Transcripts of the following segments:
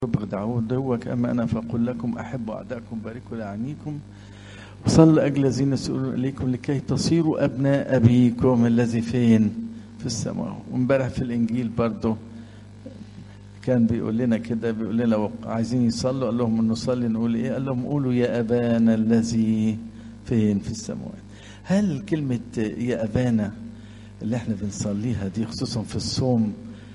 بخدعوه دوك أما أنا فأقول لكم أحبوا أعداءكم باركوا لعنيكم وصل أجل الذين يسألون إليكم لكي تصيروا أبناء أبيكم الذي فين في السماء وامبارح في الإنجيل برضه كان بيقول لنا كده بيقول لنا لو عايزين يصلوا قال لهم نصلي نقول ايه قال لهم قولوا يا ابانا الذي فين في السماوات هل كلمة يا ابانا اللي احنا بنصليها دي خصوصا في الصوم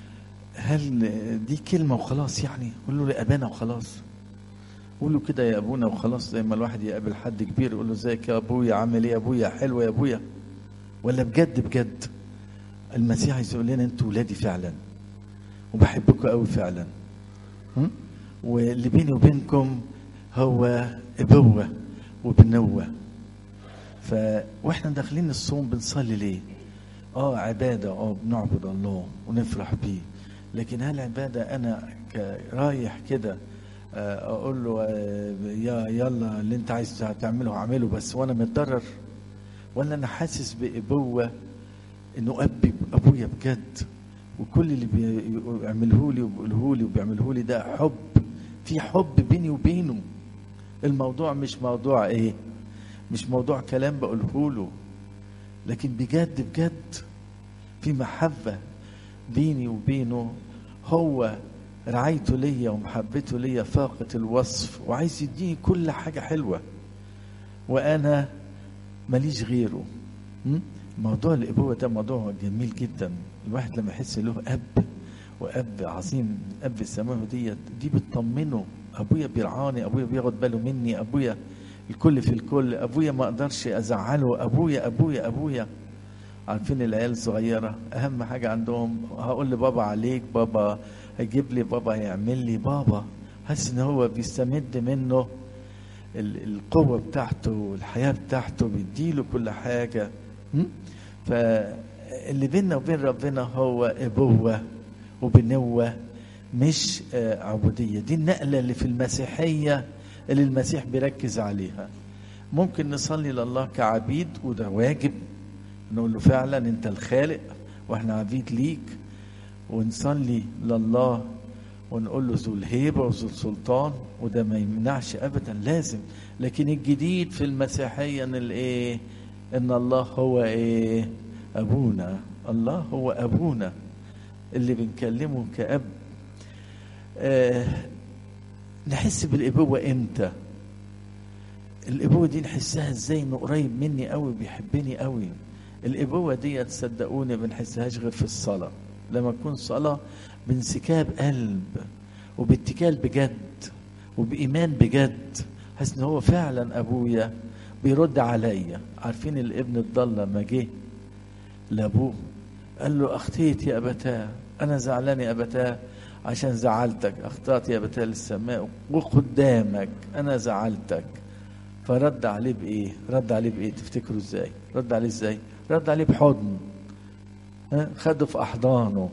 هل دي كلمة وخلاص يعني قولوا يا ابانا وخلاص قولوا كده يا ابونا وخلاص زي ما الواحد يقابل حد كبير يقول له ازيك يا ابويا عامل ايه يا ابويا حلو يا ابويا ولا بجد بجد المسيح عايز يقول لنا انتوا ولادي فعلا وبحبكم قوي فعلا م? واللي بيني وبينكم هو ابوه وبنوه ف واحنا داخلين الصوم بنصلي ليه اه عباده اه بنعبد الله ونفرح بيه لكن هل عباده انا رايح كده اقول له يا يلا اللي انت عايز تعمله اعمله بس وانا متضرر ولا انا حاسس بابوه انه ابي ابويا بجد وكل اللي بيعمله لي وبيقوله لي وبيعمله لي ده حب في حب بيني وبينه الموضوع مش موضوع ايه مش موضوع كلام بقوله له لكن بجد بجد في محبة بيني وبينه هو رعايته ليا ومحبته ليا فاقت الوصف وعايز يديني كل حاجة حلوة وأنا ماليش غيره موضوع الابوه ده موضوع جميل جدا الواحد لما يحس له اب واب عظيم اب السماوي ديت دي بتطمنه ابويا بيرعاني ابويا بياخد باله مني ابويا الكل في الكل ابويا ما اقدرش ازعله ابويا ابويا ابويا عارفين العيال الصغيره اهم حاجه عندهم هقول لبابا عليك بابا هيجيب لي بابا هيعمل لي بابا حاسس ان هو بيستمد منه القوه بتاعته والحياه بتاعته بيديله كل حاجه فاللي بيننا وبين ربنا هو ابوه وبنوه مش عبوديه دي النقله اللي في المسيحيه اللي المسيح بيركز عليها ممكن نصلي لله كعبيد وده واجب نقول له فعلا انت الخالق واحنا عبيد ليك ونصلي لله ونقول له ذو الهيبه وذو السلطان وده ما يمنعش ابدا لازم لكن الجديد في المسيحيه ان الايه ان الله هو ايه ابونا الله هو ابونا اللي بنكلمه كاب آه نحس بالابوه امتى الابوه دي نحسها ازاي انه قريب مني قوي بيحبني قوي الابوه دي تصدقوني ما بنحسهاش غير في الصلاه لما تكون صلاه بانسكاب قلب وباتكال بجد وبايمان بجد حاسس ان هو فعلا ابويا بيرد عليا عارفين الابن الضال لما جه لابوه قال له اخطيت يا ابتاه انا زعلان يا ابتاه عشان زعلتك اخطات يا ابتاه للسماء وقدامك انا زعلتك فرد عليه بايه رد عليه بايه تفتكروا ازاي رد عليه ازاي رد عليه بحضن خده في احضانه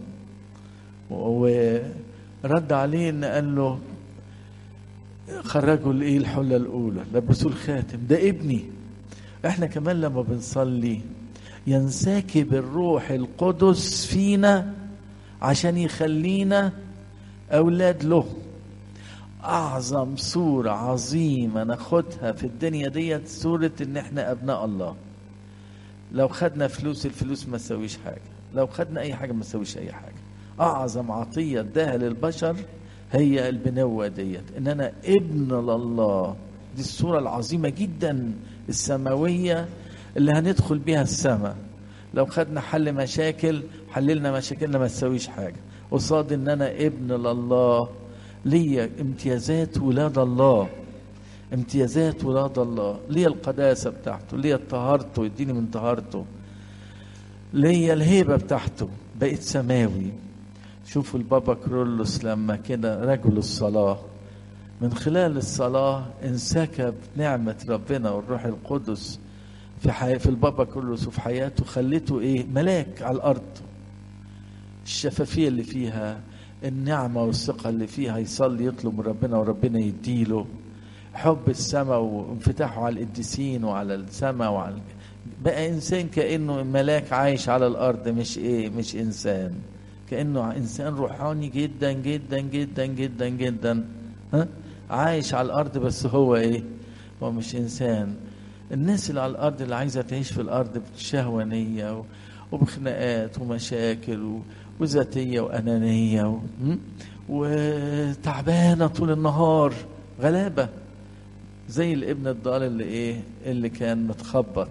ورد عليه ان قال له خرجوا الايه الحله الاولى لبسوه الخاتم ده ابني احنا كمان لما بنصلي ينسكب الروح القدس فينا عشان يخلينا اولاد له اعظم صوره عظيمه ناخدها في الدنيا ديت صوره ان احنا ابناء الله لو خدنا فلوس الفلوس ما تسويش حاجه لو خدنا اي حاجه ما تسويش اي حاجه اعظم عطيه اداها للبشر هي البنوة ديت ان انا ابن لله دي الصورة العظيمة جدا السماوية اللي هندخل بيها السماء لو خدنا حل مشاكل حللنا مشاكلنا ما تسويش حاجة قصاد ان انا ابن لله ليا امتيازات ولاد الله امتيازات ولاد الله ليا القداسة بتاعته ليا طهارته يديني من طهارته ليا الهيبة بتاعته بقيت سماوي شوفوا البابا كرولوس لما كده رجل الصلاة من خلال الصلاة انسكب نعمة ربنا والروح القدس في حي... في البابا كرولوس وفي حياته خليته ايه ملاك على الأرض الشفافية اللي فيها النعمة والثقة اللي فيها يصلي يطلب من ربنا وربنا يديله حب السماء وانفتاحه على القديسين وعلى السماء وعلى بقى انسان كانه ملاك عايش على الارض مش ايه مش انسان كانه انسان روحاني جدا جدا جدا جدا جدا ها عايش على الارض بس هو ايه هو مش انسان الناس اللي على الارض اللي عايزه تعيش في الارض بشهوانيه و- وبخناقات ومشاكل و- وذاتيه وانانيه و- م? وتعبانه طول النهار غلابه زي الابن الضال اللي ايه اللي كان متخبط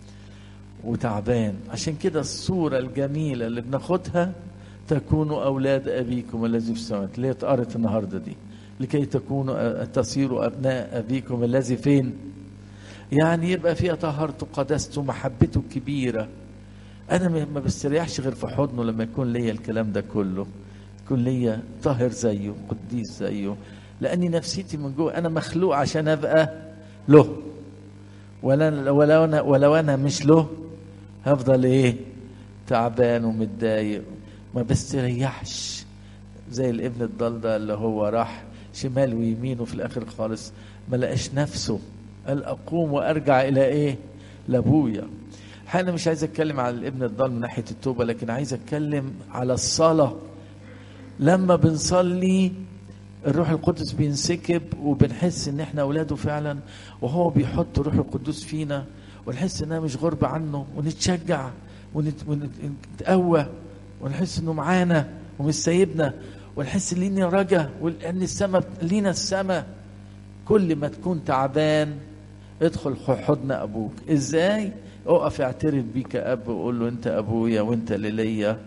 وتعبان عشان كده الصورة الجميلة اللي بناخدها تكونوا أولاد أبيكم الذي في السماوات اللي هي اتقرت النهاردة دي لكي تكونوا تصيروا أبناء أبيكم الذي فين يعني يبقى فيها طهارته قداسته محبته الكبيرة أنا ما ما بستريحش غير في حضنه لما يكون ليا الكلام ده كله يكون ليا طاهر زيه قديس زيه لأني نفسيتي من جوه أنا مخلوق عشان أبقى له ولا ولو انا ولو انا مش له هفضل ايه تعبان ومتضايق ما بستريحش زي الابن الضال ده اللي هو راح شمال ويمين وفي الاخر خالص ما لقاش نفسه قال اقوم وارجع الى ايه لابويا انا مش عايز اتكلم على الابن الضال من ناحيه التوبه لكن عايز اتكلم على الصلاه لما بنصلي الروح القدس بينسكب وبنحس ان احنا اولاده فعلا وهو بيحط الروح القدس فينا ونحس انها مش غربة عنه ونتشجع ونت- ونتقوى ونحس انه معانا ومش سايبنا ونحس ان لينا رجا وان السماء لينا السماء كل ما تكون تعبان ادخل حضن ابوك ازاي اقف اعترف بيك كاب وقول له انت ابويا وانت اللي ليا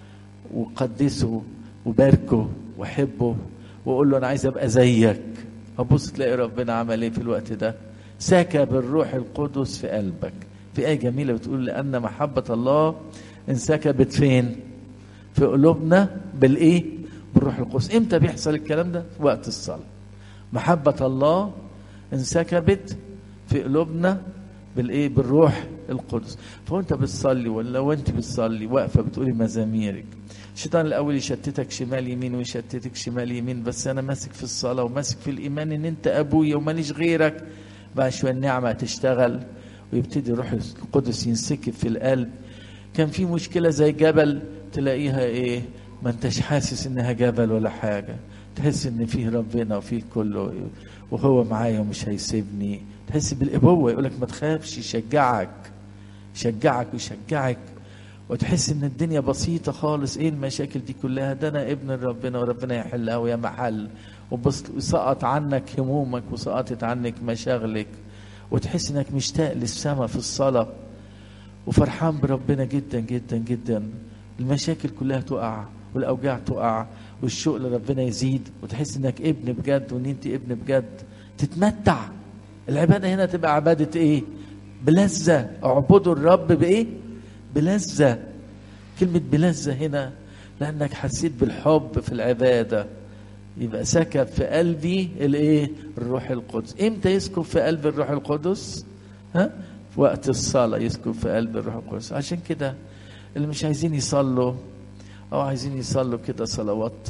وقدسه وباركه وحبه وقول له انا عايز ابقى زيك ابص تلاقي ربنا عمل ايه في الوقت ده سكب الروح القدس في قلبك في ايه جميله بتقول لان محبه الله انسكبت فين في قلوبنا بالايه بالروح القدس امتى بيحصل الكلام ده وقت الصلاه محبه الله انسكبت في قلوبنا بالايه بالروح القدس فوانت بتصلي ولا وانت بتصلي واقفه بتقولي مزاميرك الشيطان الاول يشتتك شمال يمين ويشتتك شمال يمين بس انا ماسك في الصلاه وماسك في الايمان ان انت ابويا وماليش غيرك بقى شويه النعمه تشتغل ويبتدي الروح القدس ينسكب في القلب كان في مشكله زي جبل تلاقيها ايه ما انتش حاسس انها جبل ولا حاجه تحس ان فيه ربنا وفيه كله وهو معايا ومش هيسيبني تحس بالابوه يقول لك ما تخافش يشجعك يشجعك ويشجعك وتحس ان الدنيا بسيطة خالص ايه المشاكل دي كلها ده انا ابن ربنا وربنا يحلها ويا محل وبس وسقط عنك همومك وسقطت عنك مشاغلك وتحس انك مشتاق للسماء في الصلاة وفرحان بربنا جدا جدا جدا المشاكل كلها تقع والاوجاع تقع والشوق لربنا يزيد وتحس انك ابن بجد وان انت ابن بجد تتمتع العبادة هنا تبقى عبادة ايه بلذة اعبدوا الرب بايه بلذة كلمة بلذة هنا لأنك حسيت بالحب في العبادة يبقى سكب في قلبي الايه الروح القدس امتى يسكب في قلب الروح القدس ها في وقت الصلاة يسكب في قلب الروح القدس عشان كده اللي مش عايزين يصلوا او عايزين يصلوا كده صلوات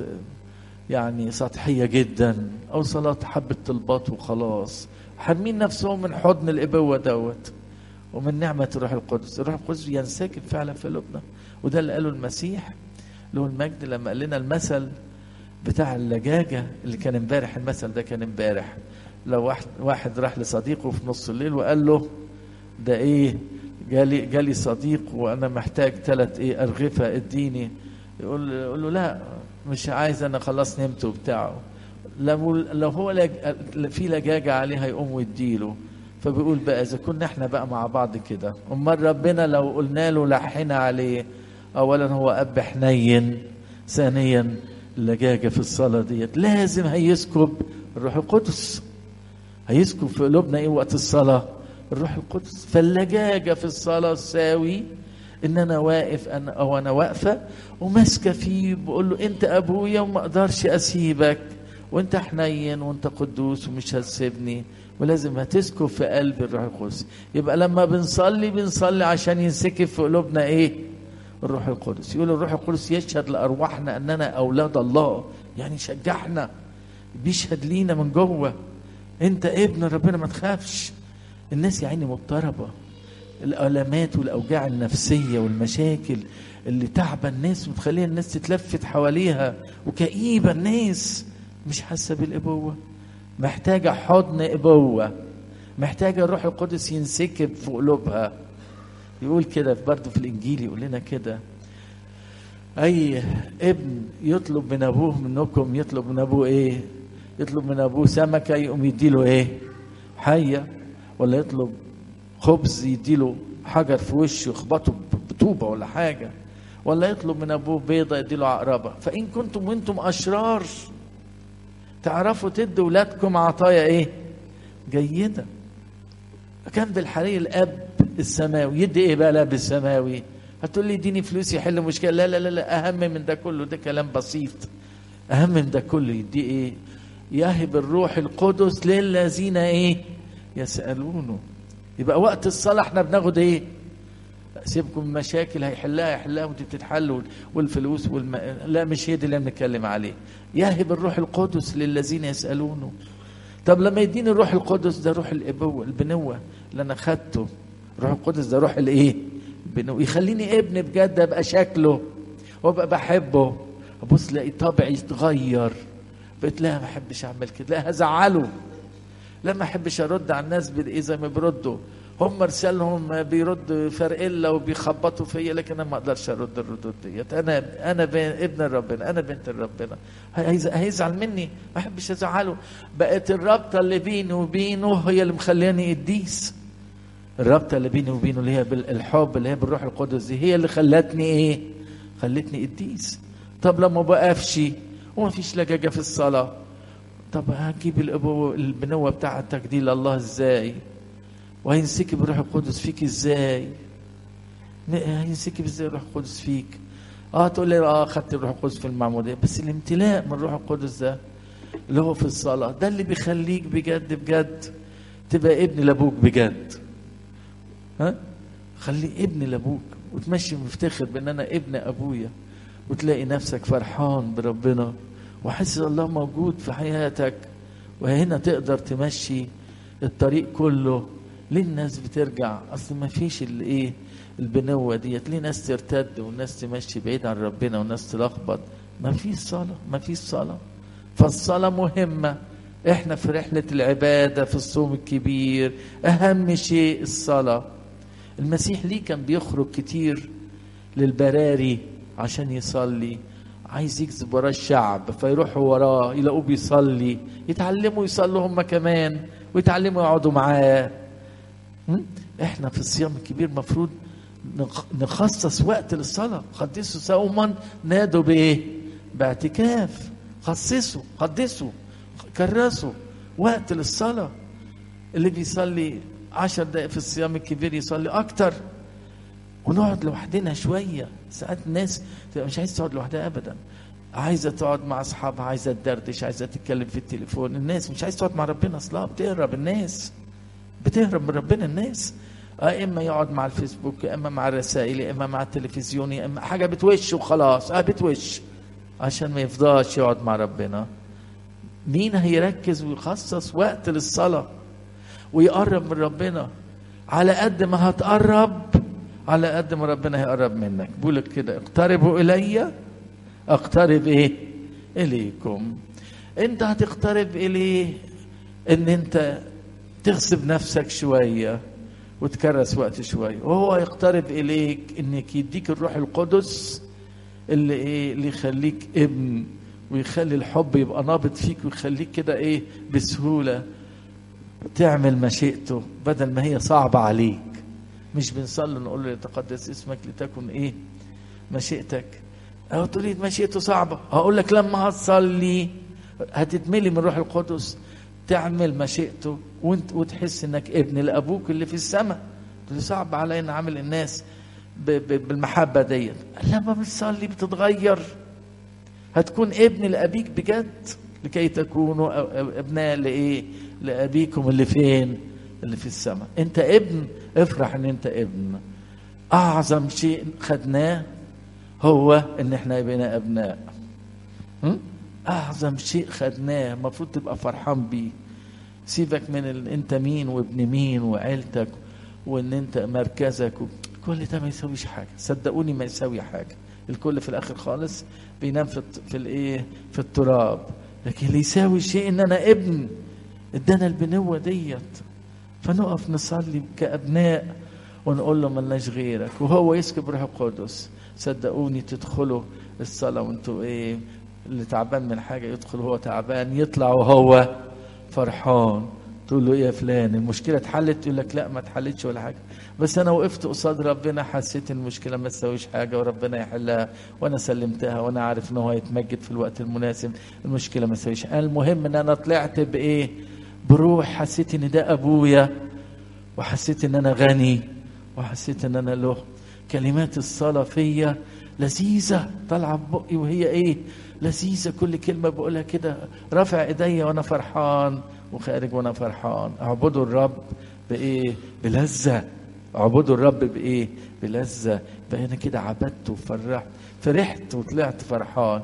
يعني سطحية جدا او صلاة حبة طلبات وخلاص حارمين نفسهم من حضن الابوة دوت ومن نعمة الروح القدس الروح القدس ينسكب فعلا في قلوبنا وده اللي قاله المسيح له المجد لما قال لنا المثل بتاع اللجاجة اللي كان امبارح المثل ده كان امبارح لو واحد, واحد راح لصديقه في نص الليل وقال له ده ايه جالي جالي صديق وانا محتاج ثلاث ايه ارغفه اديني يقول يقول له لا مش عايز انا خلاص نمت وبتاعه لو لو هو لج... في لجاجه عليه هيقوم ويديله فبيقول بقى اذا كنا احنا بقى مع بعض كده امال ربنا لو قلنا له لحنا عليه اولا هو اب حنين ثانيا اللجاجه في الصلاه ديت لازم هيسكب الروح القدس هيسكب في قلوبنا ايه وقت الصلاه الروح القدس فاللجاجه في الصلاه تساوي ان انا واقف انا او انا واقفه وماسكه فيه بقول له انت ابويا وما اقدرش اسيبك وانت حنين وانت قدوس ومش هتسيبني ولازم هتسكب في قلب الروح القدس يبقى لما بنصلي بنصلي عشان ينسكب في قلوبنا ايه الروح القدس يقول الروح القدس يشهد لارواحنا اننا اولاد الله يعني يشجعنا بيشهد لينا من جوه انت ابن ربنا ما تخافش الناس يا عيني مضطربه الالامات والاوجاع النفسيه والمشاكل اللي تعبى الناس وتخليها الناس تتلفت حواليها وكئيبه الناس مش حاسه بالابوه محتاجه حضن ابوه محتاجه الروح القدس ينسكب في قلوبها يقول كده برضه في الانجيل يقول لنا كده اي ابن يطلب من ابوه منكم يطلب من ابوه ايه يطلب من ابوه سمكه يقوم يديله ايه حيه ولا يطلب خبز يديله حجر في وشه يخبطه بطوبه ولا حاجه ولا يطلب من ابوه بيضه يديله عقربه فان كنتم وانتم اشرار تعرفوا تدوا ولادكم عطايا ايه جيده كان بالحري الاب السماوي يدي ايه بقى الاب السماوي هتقول لي اديني فلوس يحل مشكله لا لا لا لا اهم من ده كله ده كلام بسيط اهم من ده كله يدي ايه يهب الروح القدس للذين ايه يسالونه يبقى وقت الصلاه احنا بناخد ايه سيبكم من مشاكل هيحلها يحلها ودي بتتحل والفلوس والم... لا مش هي دي اللي بنتكلم عليه يهب الروح القدس للذين يسالونه طب لما يديني الروح القدس ده روح الابوه البنوه اللي انا خدته الروح القدس ده روح الايه البنوه يخليني ابن بجد ابقى شكله وابقى بحبه ابص الاقي طبعي يتغير بقيت لا ما احبش اعمل كده لا هزعله لا ما احبش ارد على الناس بايه زي ما بيردوا هم رسالهم بيرد فرقله وبيخبطوا فيا لكن انا ما اقدرش ارد الردود ديت انا انا ابن ربنا انا بنت ربنا هيزعل مني ما احبش ازعله بقت الرابطه اللي بيني وبينه هي اللي مخلياني قديس الرابطه اللي بيني وبينه اللي هي بالحب اللي هي بالروح القدس دي هي اللي خلتني ايه خلتني قديس طب لما بقفش وما فيش لجاجه في الصلاه طب هجيب الابوه البنوه بتاعتك دي لله ازاي وهينسكب الروح القدس فيك ازاي هينسكب ازاي الروح القدس فيك اه تقول لي اه خدت الروح القدس في المعموديه بس الامتلاء من الروح القدس ده اللي هو في الصلاه ده اللي بيخليك بجد بجد تبقى ابن لابوك بجد ها خلي ابن لابوك وتمشي مفتخر بان انا ابن ابويا وتلاقي نفسك فرحان بربنا وحاسس الله موجود في حياتك وهنا تقدر تمشي الطريق كله ليه الناس بترجع اصل ما فيش الايه البنوه ديت ليه ناس ترتد وناس تمشي بعيد عن ربنا وناس تلخبط ما فيش صلاه ما فيش صلاه فالصلاه مهمه احنا في رحله العباده في الصوم الكبير اهم شيء الصلاه المسيح ليه كان بيخرج كتير للبراري عشان يصلي عايز يجذب وراه الشعب فيروحوا وراه يلاقوه بيصلي يتعلموا يصلوا هم كمان ويتعلموا يقعدوا معاه احنا في الصيام الكبير مفروض نخصص وقت للصلاة قدسوا صوما نادوا بايه باعتكاف خصصوا قدسوا كرسوا وقت للصلاة اللي بيصلي عشر دقائق في الصيام الكبير يصلي أكتر ونقعد لوحدنا شوية ساعات الناس تبقى مش عايز تقعد لوحدها أبدا عايزة تقعد مع أصحابها عايزة تدردش عايزة تتكلم في التليفون الناس مش عايز تقعد مع ربنا أصلا بتهرب الناس بتهرب من ربنا الناس اه اما يقعد مع الفيسبوك يا اما مع الرسائل يا اما مع التلفزيون يا اما حاجه بتوش وخلاص اه بتوش عشان ما يفضاش يقعد مع ربنا مين هيركز ويخصص وقت للصلاه ويقرب من ربنا على قد ما هتقرب على قد ما ربنا هيقرب منك بيقول كده اقتربوا الي اقترب ايه اليكم انت هتقترب اليه ان انت تغصب نفسك شوية وتكرس وقت شوية وهو يقترب إليك إنك يديك الروح القدس اللي إيه اللي يخليك ابن ويخلي الحب يبقى نابض فيك ويخليك كده إيه بسهولة تعمل مشيئته بدل ما هي صعبة عليك مش بنصلي نقول له يتقدس اسمك لتكن إيه مشيئتك أو تريد مشيئته صعبة هقول لك لما هتصلي هتتملي من الروح القدس تعمل مشيئته وانت وتحس انك ابن لابوك اللي في السماء تقول صعب علي ان اعمل الناس ب ب بالمحبه ديت لما بتصلي بتتغير هتكون ابن لابيك بجد لكي تكونوا ابناء لايه لابيكم اللي فين اللي في السماء انت ابن افرح ان انت ابن اعظم شيء خدناه هو ان احنا بقينا ابناء م? اعظم شيء خدناه المفروض تبقى فرحان بيه سيبك من ال... انت مين وابن مين وعيلتك وان انت مركزك و... كل ده ما يسويش حاجه صدقوني ما يسوي حاجه الكل في الاخر خالص بينام في الت- في الايه في التراب لكن اللي يساوي شيء ان انا ابن ادانا البنوه ديت فنقف نصلي كابناء ونقول له ملناش غيرك وهو يسكب روح القدس صدقوني تدخلوا الصلاه وانتوا ايه اللي تعبان من حاجه يدخل هو تعبان يطلع وهو فرحان تقول له ايه يا فلان المشكله اتحلت يقول لك لا ما اتحلتش ولا حاجه بس انا وقفت قصاد ربنا حسيت المشكله ما تسويش حاجه وربنا يحلها وانا سلمتها وانا عارف ان هو هيتمجد في الوقت المناسب المشكله ما تسويش المهم ان انا طلعت بايه بروح حسيت ان ده ابويا وحسيت ان انا غني وحسيت ان انا له كلمات الصلاه فيا لذيذه طالعه ببقي وهي ايه لذيذه كل كلمه بقولها كده رافع ايديا وانا فرحان وخارج وانا فرحان اعبدوا الرب بايه بلذه اعبدوا الرب بايه بلذه بقى انا كده عبدت وفرحت فرحت وطلعت فرحان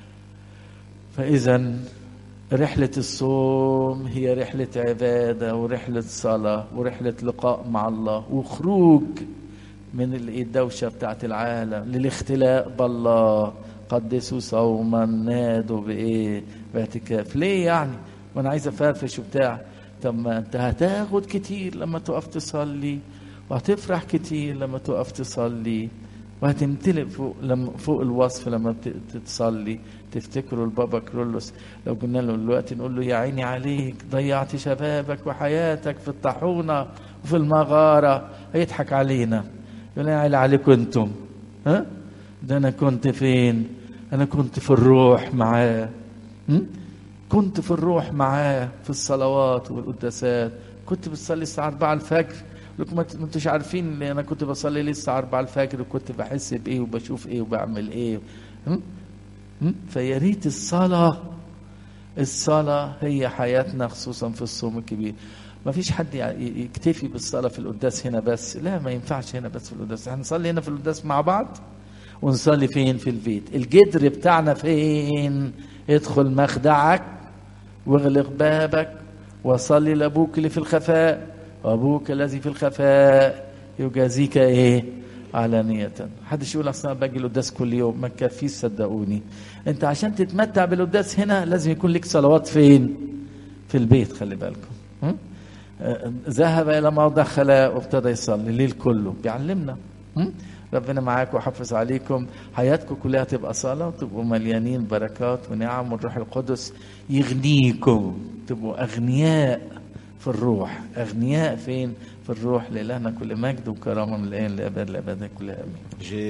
فاذا رحلة الصوم هي رحلة عبادة ورحلة صلاة ورحلة لقاء مع الله وخروج من ال- الدوشة بتاعت العالم للاختلاء بالله قدسوا صوما نادوا بإيه باعتكاف ليه يعني وانا عايز افرفش وبتاع طب ما انت هتاخد كتير لما تقف تصلي وهتفرح كتير لما تقف تصلي وهتمتلئ فوق لما فوق الوصف لما بت- تصلي تفتكروا البابا كرولوس لو قلنا له دلوقتي نقول له يا عيني عليك ضيعت شبابك وحياتك في الطاحونه وفي المغاره هيضحك علينا يقول لنا عيني عليكم انتم ها ده انا كنت فين انا كنت في الروح معاه م? كنت في الروح معاه في الصلوات والقداسات كنت بتصلي الساعة 4 الفجر لكم ما ما انتوش عارفين ان انا كنت بصلي ليه الساعة 4 الفجر وكنت بحس بايه وبشوف ايه وبعمل ايه م? م? فيا ريت الصلاة الصلاة هي حياتنا خصوصا في الصوم الكبير ما فيش حد يع- ي- يكتفي بالصلاة في القداس هنا بس لا ما ينفعش هنا بس في القداس هنصلي هنا في القداس مع بعض ونصلي فين في البيت الجدر بتاعنا فين ادخل مخدعك واغلق بابك وصلي لابوك اللي في الخفاء وابوك الذي في الخفاء يجازيك ايه علانية محدش يقول اصل انا باجي القداس كل يوم ما تكفيش صدقوني انت عشان تتمتع بالقداس هنا لازم يكون لك صلوات فين في البيت خلي بالكم م? آه، ذهب الى موضع خلاء وابتدى يصلي الليل كله بيعلمنا م? ربنا معاكم وحافظ عليكم حياتكم كلها تبقى صلاة وتبقوا مليانين بركات ونعم والروح القدس يغنيكم تبقوا أغنياء في الروح أغنياء فين في الروح لإلهنا كل مجد وكرامة من الآن لأبد الأبد كلها آمين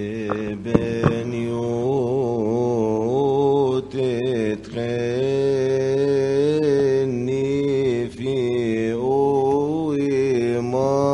جبنيوت تغني في أوي ما